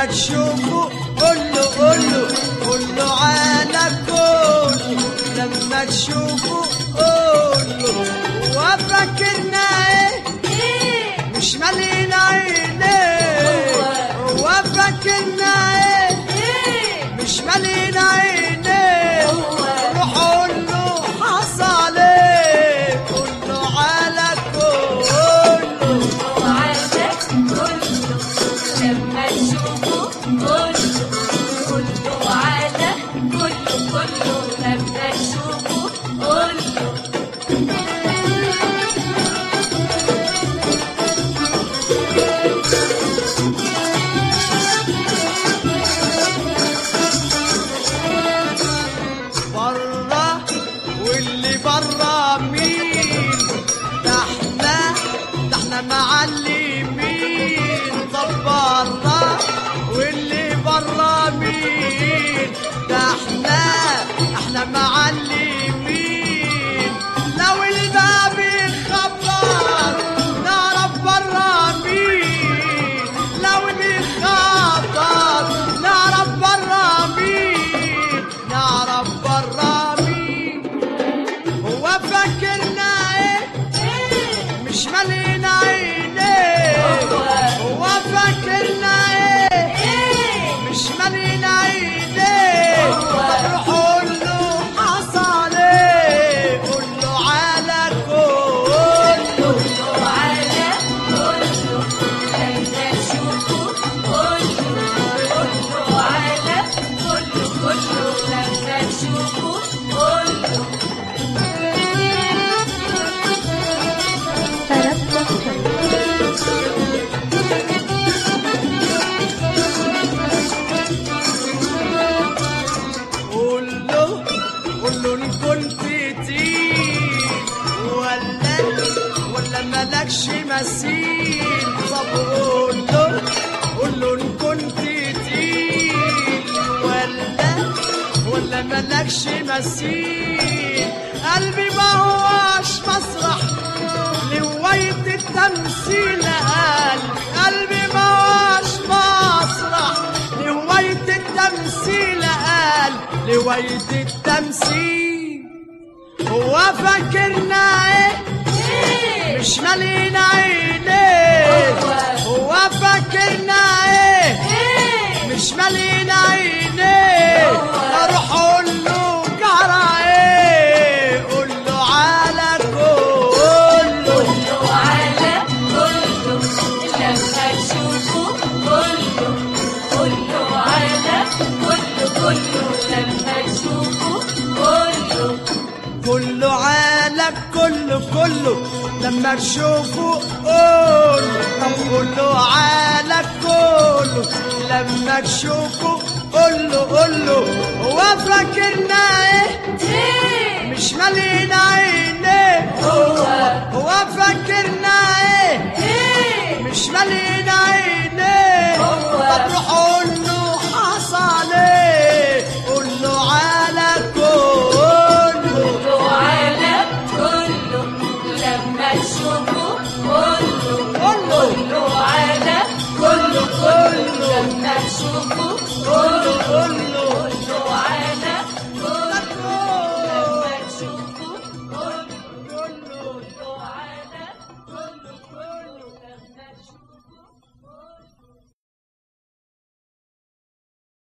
لما تشوفه قول له قول له قول له على كله لما تشوفه قول له وفاكرنا ايه ايه مش مالين عينيه هو فاكرنا ايه ايه مش مالين عينيه هو روح قول له حصل ايه قول له على كله وعدك كله لما تشوفه كله كله وعدك كله كله لما تشوفه كله بره واللي بره مين ده احنا ده احنا معلمين طب بره واللي بره مين ده احنا احنا معلمين لو الباب يخبر نعرف بره مين لو بيخبر نعرف بره مين نعرف بره مين هو فاكرنا ايه ايه مش مالين عينيه هو فاكرنا ايه ايه مش مالين عينيه هو. روح قول له حصل ايه قول له على كله كله على كله لما تشوفه كله كله على كله كله لما تشوفه كله قول له قول له ان كنت تقيل ولا ولا مالكش مثيل طب قول له قول له ان كنت تقيل ولا ولا مالكش مثيل قلبي ما هوش مسرح لهواية التمثيل قلبي قلبي ما هوش مسرح لهواية التمثيل قال لهواية التمثيل هو فاكرنا ايه ايه مش مالين عينيه هو فاكرنا ايه ايه مش مالين عينيه اروح اقول له جرى ايه قول له على كله كله على كله لما تشوفه كله كله على كله كله لما تشوفه كله كله عالم كله كله لما تشوفه قول طب كله عالم كله لما تشوفه قول له قول له هو فاكرنا ايه ايه مش مالين عينيه هو هو فاكرنا ايه ايه مش مالين عينيه هو. طب روح قول له حصل ايه قول له على كله كله على كله لما تشوفه كله كله. كله على كله كله لما تشوفه كله كله كله